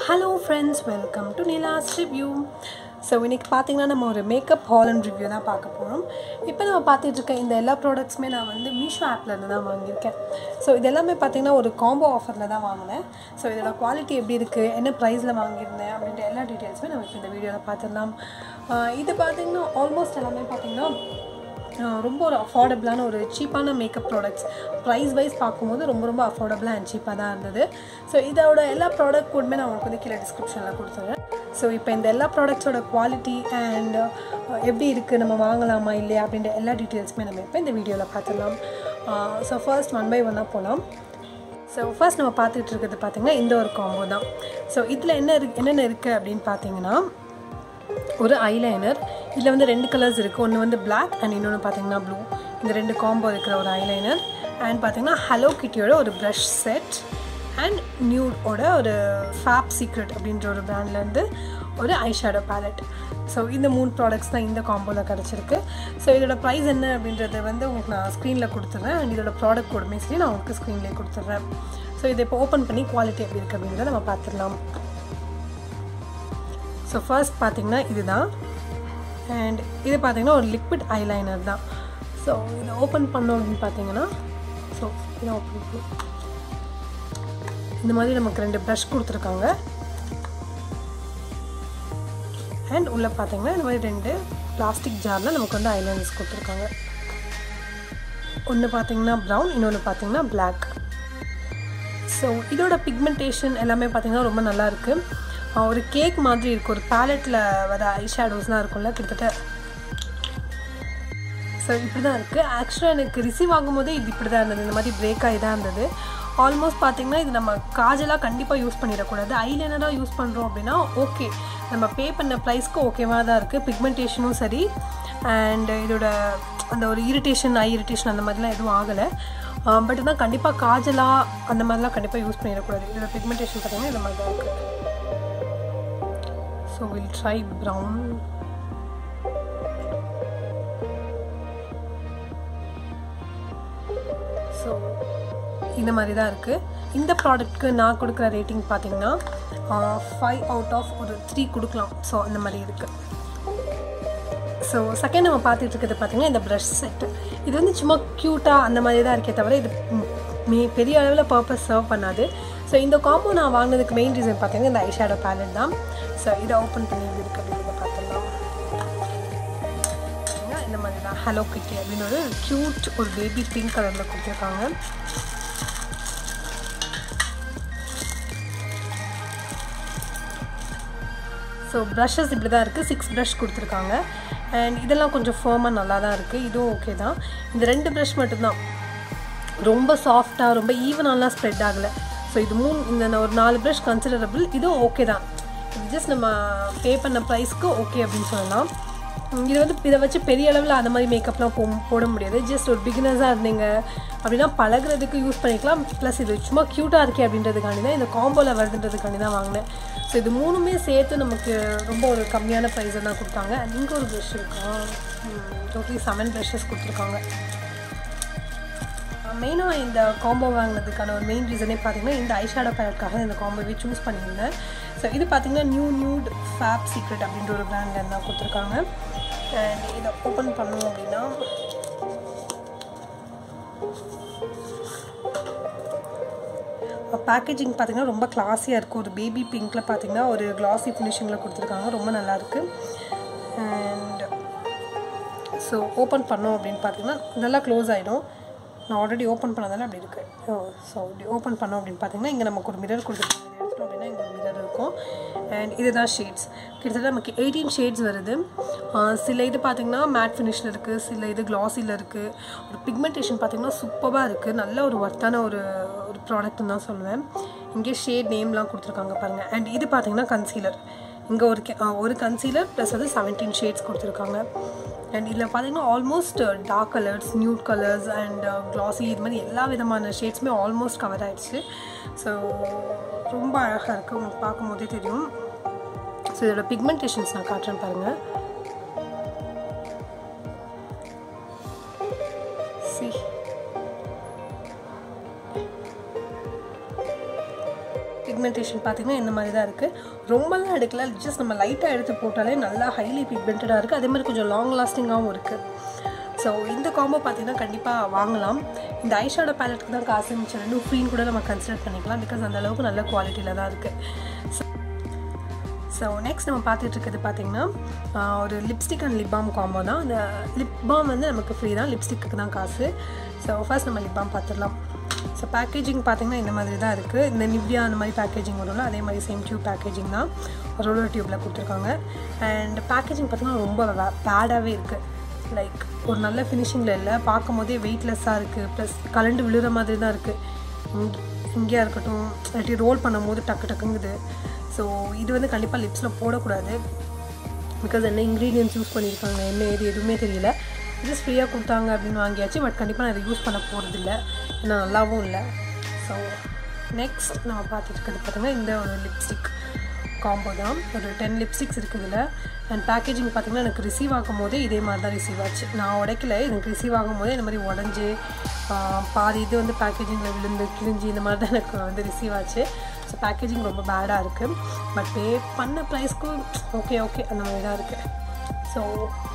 hello friends welcome to Nila's review so இன்றைக்கி பார்த்தீங்கன்னா நம்ம ஒரு மேக்கப் ஹால் அண்ட் ரிவ்யூ தான் பார்க்க போகிறோம் இப்போ நம்ம பார்த்துட்டு இருக்க இந்த எல்லா ப்ராடக்ட்ஸுமே நான் வந்து மீஷோ ஆப்லேருந்து தான் வாங்கியிருக்கேன் ஸோ இது எல்லாமே பார்த்தீங்கன்னா ஒரு காம்போ ஆஃபரில் தான் வாங்கினேன் ஸோ இதோட குவாலிட்டி எப்படி இருக்குது என்ன ப்ரைஸில் வாங்கியிருந்தேன் அப்படின்ற எல்லா டீட்டெயில்ஸுமே நம்ம இப்போ இந்த வீடியோவில் பார்த்துடலாம் ஆஹ் இது பார்த்தீங்கன்னா ஆல்மோஸ்ட் எல்லாமே பார்த்தீங்கன்னா ஆஹ் ரொம்ப ஒரு அஃபோர்டபுளான ஒரு சீப்பான மேக்கப் ப்ராடக்ட்ஸ் ப்ரைஸ் வைஸ் பார்க்கும்போது ரொம்ப ரொம்ப அஃபோர்டபுளாக அண்ட் சீப்பாக தான் இருந்தது ஸோ இதோட எல்லா ப்ராடக்ட் கூடமே நான் உங்களுக்கு வந்து கீழே டிஸ்கிரிப்ஷனில் கொடுத்துறேன் ஸோ இப்போ இந்த எல்லா ப்ராடக்ட்ஸோட குவாலிட்டி அண்ட் எப்படி இருக்குது நம்ம வாங்கலாமா இல்லையா அப்படின்ற எல்லா டீட்டெயில்ஸுமே நம்ம இப்போ இந்த வீடியோவில் பார்த்துடலாம் ஸோ ஃபர்ஸ்ட் ஒன் பை ஒன்னாக போகலாம் ஸோ ஃபர்ஸ்ட் நம்ம பார்த்துட்டு இருக்கிறது பார்த்திங்கன்னா இந்த ஒரு காம்போ தான் ஸோ இதில் என்ன இருக்கு என்னென்ன இருக்குது அப்படின்னு பார்த்தீங்கன்னா ஒரு ஐலைனர் இதில் வந்து ரெண்டு கலர்ஸ் இருக்குது ஒன்று வந்து பிளாக் அண்ட் இன்னொன்று பார்த்தீங்கன்னா ப்ளூ இந்த ரெண்டு காம்போ இருக்கிற ஒரு ஐலைனர் அண்ட் பார்த்தீங்கன்னா ஹலோ கிட்டியோட ஒரு ப்ரஷ் செட் அண்ட் நியூடோட ஒரு ஃபேப் சீக்ரெட் அப்படின்ற ஒரு பிராண்ட்லேருந்து ஒரு ஐஷேடோ பேலட் ஸோ இந்த மூணு ப்ராடக்ட்ஸ் தான் இந்த காம்போவில் கிடச்சிருக்கு ஸோ இதோட ப்ரைஸ் என்ன அப்படின்றத வந்து உங்களுக்கு நான் ஸ்க்ரீனில் கொடுத்துட்றேன் அண்ட் இதோட ப்ராடக்ட் கூடமே சரி நான் உங்களுக்கு ஸ்க்ரீன்லேயே கொடுத்துட்றேன் ஸோ இதை இப்போ ஓப்பன் பண்ணி குவாலிட்டி எப்படி இருக்குது அப்படின்றத நம்ம பார்த்துடலாம் ஸோ ஃபர்ஸ்ட் பார்த்தீங்கன்னா இதுதான் அண்ட் இது பார்த்தீங்கன்னா ஒரு லிக்விட் ஐலைனர் தான் ஸோ இதை ஓப்பன் பண்ணோம் அப்படின்னு பார்த்தீங்கன்னா ஸோ இதை ஓப்பன் பண்ணோம் இந்த மாதிரி நமக்கு ரெண்டு ப்ரஷ் கொடுத்துருக்காங்க அண்ட் உள்ளே பார்த்தீங்கன்னா இந்த மாதிரி ரெண்டு பிளாஸ்டிக் ஜாரில் நமக்கு வந்து ஐலைனர்ஸ் கொடுத்துருக்காங்க ஒன்று பார்த்தீங்கன்னா ப்ரௌன் இன்னொன்று பார்த்தீங்கன்னா பிளாக் ஸோ இதோட பிக்மெண்டேஷன் எல்லாமே பார்த்தீங்கன்னா ரொம்ப நல்லா இருக்குது ஒரு கேக் மாதிரி இருக்குது ஒரு பேலட்டில் வர ஐ ஷேடோஸ்லாம் இருக்கும்ல கிட்டத்தட்ட ஸோ இப்படி தான் இருக்குது ஆக்சுவலாக எனக்கு ரிசீவ் ஆகும்போதே இது இப்படி தான் இருந்தது இந்த மாதிரி பிரேக் ஆகி தான் இருந்தது ஆல்மோஸ்ட் பார்த்திங்கன்னா இது நம்ம காஜலாக கண்டிப்பாக யூஸ் பண்ணிடக்கூடாது ஐலைனராக யூஸ் பண்ணுறோம் அப்படின்னா ஓகே நம்ம பே பண்ண ப்ரைஸ்க்கு ஓகேவாக தான் இருக்குது பிக்மெண்டேஷனும் சரி அண்ட் இதோட அந்த ஒரு இரிட்டேஷன் ஐ இரிட்டேஷன் அந்த மாதிரிலாம் எதுவும் ஆகலை பட் ஆனால் கண்டிப்பாக காஜலாக அந்த மாதிரிலாம் கண்டிப்பாக யூஸ் பண்ணிடக்கூடாது இதோட பிக்மெண்டேஷன் பார்த்திங்கன்னா இந்த மாதிரி தான் இருக்குது so we'll try brown so இந்த மாதிரி தான் இருக்குது இந்த ப்ராடக்ட்க்கு நான் கொடுக்குற ரேட்டிங் பார்த்தீங்கன்னா ஃபைவ் அவுட் ஆஃப் ஒரு த்ரீ கொடுக்கலாம் ஸோ அந்த மாதிரி இருக்குது ஸோ செகண்ட் நம்ம பார்த்துட்டு இருக்கிறது பார்த்தீங்கன்னா இந்த ப்ரஷ் செட்டு இது வந்து சும்மா க்யூட்டாக அந்த மாதிரி தான் இருக்கே தவிர இது மே பெரிய அளவில் பர்பஸ் சர்வ் பண்ணாது ஸோ இந்த காம்போ நான் வாங்கினதுக்கு மெயின் ரீசன் பார்த்தீங்கன்னா இந்த ஐஷேடோ பேலட் தான் ஸோ இதை ஓப்பன் பண்ணி இது இருக்கு அப்படின்னு பார்த்துடலாம் இந்த மாதிரி தான் ஹலோ கிட்டி அப்படின்னு ஒரு க்யூட் ஒரு பேபி பிங்க் கலரில் கொடுத்துருக்காங்க ஸோ ப்ரஷஸ் இப்படி தான் இருக்குது சிக்ஸ் ப்ரஷ் கொடுத்துருக்காங்க அண்ட் இதெல்லாம் கொஞ்சம் ஃபேமாக நல்லா தான் இருக்குது இதுவும் ஓகே தான் இந்த ரெண்டு ப்ரஷ் மட்டும்தான் ரொம்ப சாஃப்டாக ரொம்ப ஈவனாலாம் ஸ்ப்ரெட் ஆகலை ஸோ இது மூணு இந்த ஒரு நாலு ப்ரஷ் கன்சிடரபிள் இதுவும் ஓகே தான் இது ஜஸ்ட் நம்ம பே பண்ண ப்ரைஸ்க்கு ஓகே அப்படின்னு சொல்லலாம் இது வந்து இதை வச்சு பெரிய அளவில் அந்த மாதிரி மேக்கப்லாம் போ போட முடியாது ஜஸ்ட் ஒரு பிகினர்ஸாக இருந்தீங்க அப்படின்னா பழகிறதுக்கு யூஸ் பண்ணிக்கலாம் ப்ளஸ் இது சும்மா க்யூட்டாக இருக்கே அப்படின்றதுக்காண்டி தான் இந்த காம்போவில் வருதுன்றதுக்காண்டி தான் வாங்கினேன் ஸோ இது மூணுமே சேர்த்து நமக்கு ரொம்ப ஒரு கம்மியான ப்ரைஸை தான் கொடுத்தாங்க அண்ட் இங்கே ஒரு ப்ரஷ் இருக்கா டோட்டலி செவன் ப்ரஷஸ் கொடுத்துருக்காங்க மெயினாக இந்த காம்போ வாங்கினதுக்கான ஒரு மெயின் ரீசனே பார்த்தீங்கன்னா இந்த ஐஷேடோ பேலட்காக இந்த காம்போவே சூஸ் பண்ணியிருந்தேன் ஸோ இது பார்த்தீங்கன்னா நியூ நியூட் ஃபேப் சீக்ரெட் அப்படின்ற ஒரு பிராண்டில் தான் கொடுத்துருக்காங்க அண்ட் இதை ஓப்பன் பண்ணோம் அப்படின்னா பேக்கேஜிங் பார்த்திங்கன்னா ரொம்ப கிளாஸியாக இருக்குது ஒரு பேபி பிங்க்கில் பார்த்திங்கன்னா ஒரு கிளாஸி ஃபினிஷிங்கில் கொடுத்துருக்காங்க ரொம்ப நல்லாயிருக்கு அண்ட் ஸோ ஓப்பன் பண்ணோம் அப்படின்னு பார்த்தீங்கன்னா நல்லா க்ளோஸ் ஆகிடும் நான் ஆல்ரெடி ஓப்பன் பண்ணதால அப்படி இருக்குது ஓ ஸோ இப்படி ஓப்பன் பண்ணோம் அப்படின்னு பார்த்தீங்கன்னா இங்கே நமக்கு ஒரு மிரர் கொடுத்துருக்காங்க இதை எடுத்தோம் அப்படின்னா இங்கே ஒரு மிரர் இருக்கும் அண்ட் இதுதான் ஷேட்ஸ் கிட்டத்தட்ட நமக்கு எயிட்டீன் ஷேட்ஸ் வருது சில இது பார்த்திங்கன்னா மேட் ஃபினிஷில் இருக்குது சில இது க்ளாஸியில் இருக்குது ஒரு பிக்மெண்டேஷன் பார்த்திங்கன்னா சூப்பராக இருக்குது நல்ல ஒரு ஒர்த்தான ஒரு ஒரு ப்ராடக்ட்னு தான் சொல்லுவேன் இங்கே ஷேட் நேம்லாம் கொடுத்துருக்காங்க பாருங்கள் அண்ட் இது பார்த்திங்கன்னா கன்சீலர் இங்கே ஒரு ஒரு கன்சீலர் ப்ளஸ் வந்து செவன்டீன் ஷேட்ஸ் கொடுத்துருக்காங்க அண்ட் இதில் பார்த்தீங்கன்னா almost dark colours nude colours and glossy இது மாதிரி எல்லா விதமான ஷேட்ஸுமே ஆல்மோஸ்ட் கவர் ஆகிடுச்சு ஸோ ரொம்ப அழகாக இருக்குது உங்களுக்கு பார்க்கும்போதே தெரியும் ஸோ இதோட பிக்மெண்டேஷன்ஸ் நான் காட்டுறேன் பாருங்கள் சி பிக்மெண்டேஷன் பார்த்தீங்கன்னா இந்த மாதிரி தான் இருக்குது ரொம்பலாம் எடுக்கல ஜஸ்ட் நம்ம லைட்டாக எடுத்து போட்டாலே நல்லா ஹைலி பிக்மெண்டடாக இருக்குது அதே மாதிரி கொஞ்சம் லாங் லாஸ்டிங்காகவும் இருக்குது ஸோ இந்த காம்போ பார்த்தீங்கன்னா கண்டிப்பாக வாங்கலாம் இந்த ஐஷாடோ பேலட்டுக்கு தான் காசு மிச்சம் ரெண்டும் ஃப்ரீன்னு கூட நம்ம கன்சிடர் பண்ணிக்கலாம் பிகாஸ் அந்த அளவுக்கு நல்ல குவாலிட்டியில் தான் இருக்குது ஸோ நெக்ஸ்ட் நம்ம பார்த்துட்டு இருக்கிறது பார்த்தீங்கன்னா ஆஹ், ஒரு lipstick and lip balm combo தான் அந்த லிப் பாம் வந்து நமக்கு ஃப்ரீ தான் லிப்ஸ்டிக்கு தான் காசு ஸோ ஃபர்ஸ்ட் நம்ம லிப் பாம் பார்த்துடலாம் ஸோ பேக்கேஜிங் பார்த்தீங்கன்னா இந்த மாதிரி தான் இருக்குது இந்த நிவ்யா அந்த மாதிரி பேக்கேஜிங் வரும்ல அதே மாதிரி சேம் டியூப் பேக்கேஜிங் தான் ரோலர் டியூப்பில் கொடுத்துருக்காங்க அண்ட் பேக்கேஜிங் பார்த்தீங்கன்னா ரொம்ப பேடாகவே இருக்குது லைக் ஒரு நல்ல ஃபினிஷிங்கில் இல்லை பார்க்கும் போதே வெயிட்லெஸ்ஸாக இருக்குது ப்ளஸ் கலண்டு விழுற மாதிரி தான் இருக்குது இங்கேயா இருக்கட்டும் இல்லாட்டி ரோல் பண்ணும்போது டக்கு டக்குங்குது ஸோ இது வந்து கண்டிப்பாக லிப்ஸில் போடக்கூடாது பிகாஸ் என்ன இன்க்ரீடியன்ஸ் யூஸ் பண்ணியிருக்காங்க என்ன ஏது எதுவுமே தெரியல ஜஸ்ட் ஃப்ரீயாக கொடுத்தாங்க அப்படின்னு வாங்கியாச்சு பட் கண்டிப்பாக நான் இதை யூஸ் பண்ண போகிறதில்ல ஏன்னா நல்லாவும் இல்லை ஸோ நெக்ஸ்ட் நம்ம பார்த்துட்டு இருக்கிறது பார்த்தீங்கன்னா இந்த ஒரு லிப்ஸ்டிக் காம்போ தான் ஒரு டென் லிப்ஸ்டிக்ஸ் இருக்குது இதில் அண்ட் பேக்கேஜிங் பார்த்தீங்கன்னா எனக்கு ரிசீவ் ஆகும் போதே இதே மாதிரி தான் ரிசீவ் ஆச்சு நான் உடைக்கல எனக்கு ரிசீவ் ஆகும் போதே இந்த மாதிரி உடஞ்சி பாதி இது வந்து பேக்கேஜிங்கில் விழுந்து கிழிஞ்சி இந்த மாதிரி தான் எனக்கு வந்து ரிசீவ் ஆச்சு ஸோ பேக்கேஜிங் ரொம்ப பேடாக இருக்குது பட் பே பண்ண ப்ரைஸ்க்கு ஓகே ஓகே அந்த மாதிரி தான் இருக்குது ஸோ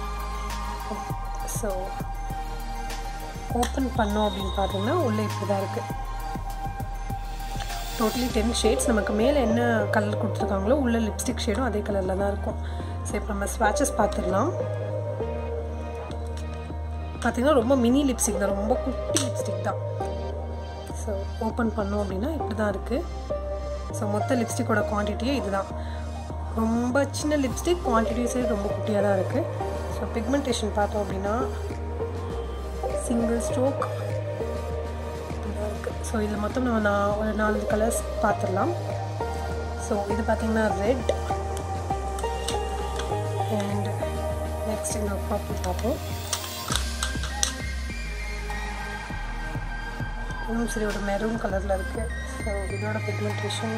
ஸோ ஓப்பன் பண்ணோம் அப்படின்னு பார்த்தீங்கன்னா உள்ளே இப்படி தான் இருக்குது டோட்டலி டென் ஷேட்ஸ் நமக்கு மேலே என்ன கலர் கொடுத்துருக்காங்களோ உள்ள லிப்ஸ்டிக் ஷேடும் அதே கலரில் தான் இருக்கும் ஸோ இப்போ நம்ம ஸ்வாச்சஸ் பார்த்துடலாம் பார்த்தீங்கன்னா ரொம்ப மினி லிப்ஸ்டிக் தான் ரொம்ப குட்டி லிப்ஸ்டிக் தான் ஸோ ஓப்பன் பண்ணோம் அப்படின்னா இப்படி தான் இருக்குது ஸோ மொத்த லிப்ஸ்டிக்கோட குவான்டிட்டியே இதுதான் ரொம்ப சின்ன லிப்ஸ்டிக் குவான்டிட்டிஸே ரொம்ப குட்டியாக தான் இருக்குது ஸோ பிக்மெண்டேஷன் பார்த்தோம் அப்படின்னா சிங்கிள் ஸ்ட்ரோக் இருக்குது ஸோ இதில் மொத்தம் நம்ம நான் ஒரு நாலு கலர்ஸ் பார்த்துடலாம் ஸோ இது பார்த்தீங்கன்னா ரெட் அண்ட் நெக்ஸ்ட் இந்த பர்பிள் பார்ப்போம் இன்னும் சரி ஒரு மெரூன் கலரில் இருக்குது ஸோ இதோட பிக்மெண்டேஷன்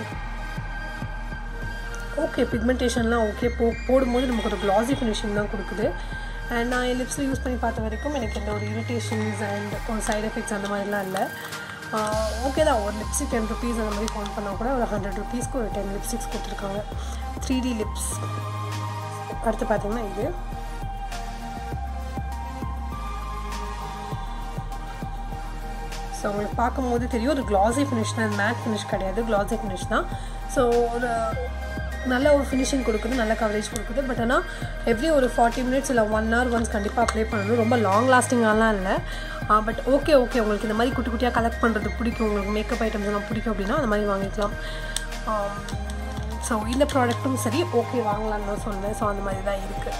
ஓகே பிக்மெண்டேஷன்லாம் ஓகே போ போடும்போது நமக்கு ஒரு க்ளாஸி ஃபினிஷிங் தான் கொடுக்குது அண்ட் நான் என் லிப்ஸில் யூஸ் பண்ணி பார்த்த வரைக்கும் எனக்கு எந்த ஒரு இரிட்டேஷன்ஸ் அண்ட் ஒரு சைடு எஃபெக்ட்ஸ் அந்த மாதிரிலாம் இல்லை ஓகே தான் ஒரு லிப்ஸ்டிக் டென் ருபீஸ் அந்த மாதிரி ஃபோன் பண்ணால் கூட ஒரு ஹண்ட்ரட் ருபீஸ்க்கு ஒரு டென் லிப்ஸ்டிக்ஸ் கொடுத்துருக்காங்க த்ரீ டி லிப்ஸ் அடுத்து பார்த்தீங்கன்னா இது ஸோ உங்களுக்கு பார்க்கும்போது தெரியும் ஒரு க்ளாஸி ஃபினிஷ் தான் மேட் ஃபினிஷ் கிடையாது க்ளாஸி ஃபினிஷ் தான் ஸோ ஒரு நல்ல ஒரு ஃபினிஷிங் கொடுக்குது நல்ல கவரேஜ் கொடுக்குது பட் ஆனால் எவ்ரி ஒரு ஃபார்ட்டி மினிட்ஸ் இல்லை ஒன் ஹவர் ஒன்ஸ் கண்டிப்பாக அப்ளை பண்ணணும் ரொம்ப லாங் லாஸ்டிங்காலாம் இல்லை பட் ஓகே ஓகே உங்களுக்கு இந்த மாதிரி குட்டி குட்டியாக கலெக்ட் பண்ணுறது பிடிக்கும் உங்களுக்கு மேக்கப் ஐட்டம்ஸ் எல்லாம் பிடிக்கும் அப்படின்னா அந்த மாதிரி வாங்கிக்கலாம் ஸோ இந்த ப்ராடக்ட்டும் சரி ஓகே வாங்கலாம்னு தான் சொன்னேன் ஸோ அந்த மாதிரி தான் இருக்குது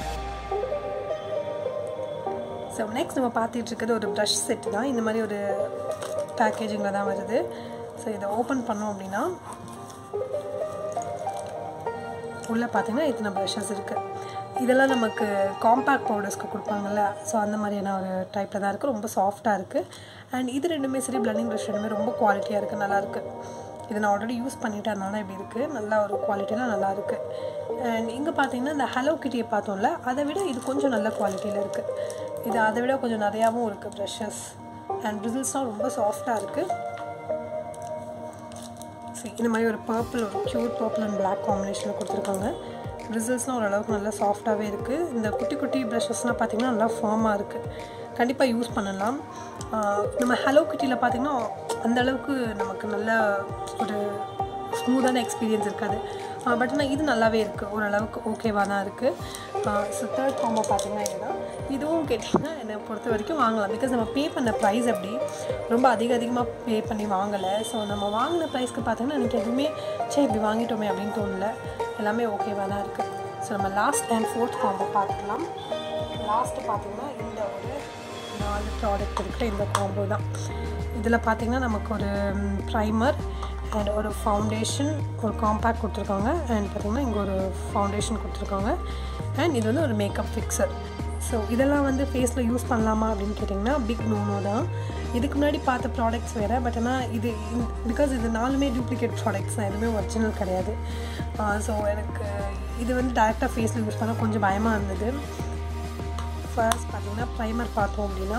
ஸோ நெக்ஸ்ட் நம்ம பார்த்துட்டு இருக்கிறது ஒரு ப்ரஷ் செட் தான் இந்த மாதிரி ஒரு பேக்கேஜிங்கில் தான் வருது ஸோ இதை ஓப்பன் பண்ணோம் அப்படின்னா உள்ளே பார்த்தீங்கன்னா இத்தனை ப்ரஷஸ் இருக்குது இதெல்லாம் நமக்கு காம்பேக்ட் பவுடர்ஸ்க்கு கொடுப்பாங்கல்ல ஸோ அந்த மாதிரியான ஒரு டைப்பில் தான் இருக்குது ரொம்ப சாஃப்டாக இருக்குது அண்ட் இது ரெண்டுமே சரி பிளண்டிங் ப்ரஷ் ரெண்டுமே ரொம்ப குவாலிட்டியாக இருக்குது நல்லாயிருக்கு இதை நான் ஆல்ரெடி யூஸ் பண்ணிட்டேன் அதனால இப்படி இருக்குது நல்லா ஒரு குவாலிட்டியில் நல்லா இருக்குது அண்ட் இங்கே பார்த்தீங்கன்னா இந்த ஹலோ கிட்டியை பார்த்தோம்ல அதை விட இது கொஞ்சம் நல்ல குவாலிட்டியில் இருக்குது இது அதை விட கொஞ்சம் நிறையாவும் இருக்குது ப்ரஷஸ் அண்ட் ரிசல்ட்ஸ்லாம் ரொம்ப சாஃப்டாக இருக்குது சரி இந்த மாதிரி ஒரு பர்பிள் ஒரு க்யூட் பர்பிள் அண்ட் பிளாக் காம்பினேஷனில் கொடுத்துருக்காங்க ரிசல்ட்ஸ்லாம் ஓரளவுக்கு நல்லா சாஃப்டாகவே இருக்குது இந்த குட்டி குட்டி ப்ரஷஸ்லாம் பார்த்திங்கன்னா நல்லா ஃபார்மாக இருக்குது கண்டிப்பாக யூஸ் பண்ணலாம் நம்ம ஹலோ கிட்டியில் பார்த்திங்கன்னா அந்த அளவுக்கு நமக்கு நல்ல ஒரு ஸ்மூத்தான எக்ஸ்பீரியன்ஸ் இருக்காது பட் ஆனால் இது நல்லாவே இருக்குது ஓரளவுக்கு ஓகேவாக தான் இருக்குது ஸோ தேர்ட் காம்போ பார்த்திங்கன்னா இதுதான் இதுவும் கேட்டிங்கன்னா என்னை பொறுத்த வரைக்கும் வாங்கலாம் பிகாஸ் நம்ம பே பண்ண ப்ரைஸ் அப்படி ரொம்ப அதிக அதிகமாக பே பண்ணி வாங்கலை ஸோ நம்ம வாங்கின ப்ரைஸ்க்கு பார்த்திங்கன்னா எனக்கு எதுவுமே சரி இப்படி வாங்கிட்டோமே அப்படின்னு தோணல எல்லாமே ஓகேவாக தான் இருக்குது ஸோ நம்ம லாஸ்ட் அண்ட் ஃபோர்த் காம்போ பார்த்துக்கலாம் லாஸ்ட்டு பார்த்திங்கன்னா இந்த ஒரு நாலு ப்ராடக்ட் இருக்கிற இந்த காம்போ தான் இதில் பார்த்திங்கன்னா நமக்கு ஒரு ப்ரைமர் அண்ட் ஒரு ஃபவுண்டேஷன் ஒரு காம்பேக்ட் கொடுத்துருக்காங்க அண்ட் பார்த்திங்கன்னா இங்கே ஒரு ஃபவுண்டேஷன் கொடுத்துருக்காங்க அண்ட் இது வந்து ஒரு மேக்கப் ஃபிக்சர் ஸோ இதெல்லாம் வந்து ஃபேஸில் யூஸ் பண்ணலாமா அப்படின்னு கேட்டிங்கன்னா பிக் நோனோ தான் இதுக்கு முன்னாடி பார்த்த ப்ராடக்ட்ஸ் வேறு பட் ஆனால் இது பிகாஸ் இது நாலுமே டூப்ளிகேட் ப்ராடக்ட்ஸ் தான் எதுவுமே ஒரிஜினல் கிடையாது ஸோ எனக்கு இது வந்து டேரெக்டாக ஃபேஸில் யூஸ் பண்ண கொஞ்சம் பயமாக இருந்தது ஃபர்ஸ்ட் பார்த்திங்கன்னா ப்ரைமர் பார்த்தோம் அப்படின்னா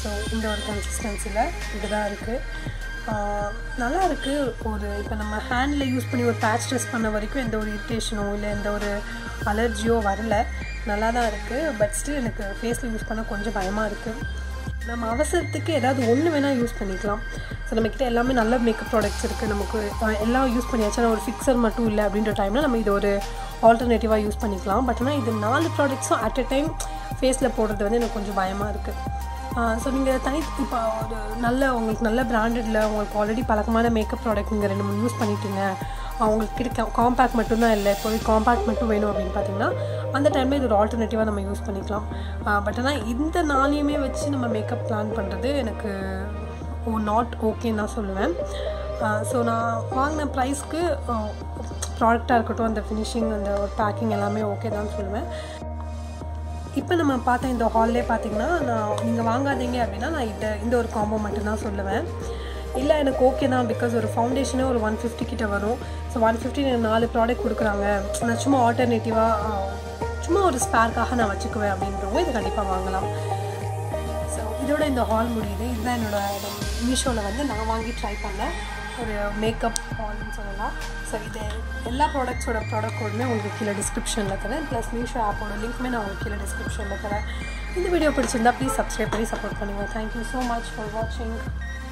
ஸோ இந்த ஒரு கன்சிஸ்டன்சியில் இப்படி தான் இருக்குது நல்லா இருக்குது ஒரு இப்போ நம்ம ஹேண்டில் யூஸ் பண்ணி ஒரு பேட்ச் ட்ரெஸ் பண்ண வரைக்கும் எந்த ஒரு இரிட்டேஷனோ இல்லை எந்த ஒரு அலர்ஜியோ வரல நல்லா தான் இருக்குது பட் ஸ்டில் எனக்கு ஃபேஸில் யூஸ் பண்ண கொஞ்சம் பயமாக இருக்குது நம்ம அவசரத்துக்கு ஏதாவது ஒன்று வேணால் யூஸ் பண்ணிக்கலாம் ஸோ நம்மக்கிட்ட எல்லாமே நல்ல மேக்கப் ப்ராடக்ட்ஸ் இருக்குது நமக்கு அஹ், எல்லாம் யூஸ் பண்ணியாச்சு ஆனால் ஒரு ஃபிக்ஸர் மட்டும் இல்லை அப்படின்ற டைமில் நம்ம இது ஒரு ஆல்டர்னேட்டிவாக யூஸ் பண்ணிக்கலாம் பட் ஆனால் இது நாலு ப்ராடக்ட்ஸும் அட் அ டைம் ஃபேஸில் போடுறது வந்து எனக்கு கொஞ்சம் பயமாக இருக்குது ஸோ நீங்கள் தனி இப்போ ஒரு நல்ல உங்களுக்கு நல்ல பிராண்டடில் உங்களுக்கு ஆல்ரெடி பழக்கமான மேக்கப் ப்ராடக்ட் நீங்கள் ரெண்டு மூணு யூஸ் பண்ணிட்டீங்க அவங்களுக்கு கிட்ட காம்பேக்ட் மட்டும்தான் இல்லை இப்போ காம்பேக்ட் மட்டும் வேணும் அப்படின்னு பார்த்தீங்கன்னா அந்த டைமில் இது ஒரு ஆல்டர்னேட்டிவாக நம்ம யூஸ் பண்ணிக்கலாம் பட் ஆனால் இந்த நாளையுமே வச்சு நம்ம மேக்கப் பிளான் பண்ணுறது எனக்கு ஓ நாட் ஓகேன்னு தான் சொல்லுவேன் ஸோ நான் வாங்கின ப்ரைஸ்க்கு ப்ராடக்டாக இருக்கட்டும் அந்த ஃபினிஷிங் அந்த ஒரு பேக்கிங் எல்லாமே ஓகே தான் சொல்லுவேன் இப்போ நம்ம பார்த்த இந்த ஹால்லே பார்த்தீங்கன்னா நான் நீங்கள் வாங்காதீங்க அப்படின்னா நான் இந்த இந்த ஒரு காம்போ மட்டும்தான் சொல்லுவேன் இல்லை எனக்கு ஓகே தான் பிகாஸ் ஒரு ஃபவுண்டேஷனே ஒரு ஒன் ஃபிஃப்டி கிட்ட வரும் ஸோ ஒன் ஃபிஃப்டி எனக்கு நாலு ப்ராடக்ட் கொடுக்குறாங்க நான் சும்மா ஆல்டர்னேட்டிவாக சும்மா ஒரு ஸ்பேர்க்காக நான் வச்சுக்குவேன் அப்படின்றவங்க இது கண்டிப்பாக வாங்கலாம் ஸோ இதோட இந்த ஹால் முடியுது இதுதான் என்னோட மீஷோவில் வந்து நான் வாங்கி ட்ரை பண்ணேன் ஒரு மேக்கப் ஹால்னு சொல்லலாம் ஸோ இது எல்லா ப்ராடக்ட்ஸோட ப்ராடக்ட் கோடுமே உங்களுக்கு கீழே டிஸ்கிரிப்ஷனில் தரேன் ப்ளஸ் மீஷோ ஆப்போட லிங்க்குமே நான் உங்களுக்கு கீழே டிஸ்கிரிப்ஷனில் தரேன் இந்த வீடியோ பிடிச்சிருந்தா ப்ளீஸ் சப்ஸ்கிரைப் பண்ணி சப்போர்ட் பண்ணுங்கள் தேங்க்யூ ஸோ மச் ஃபார் வாட்சிங்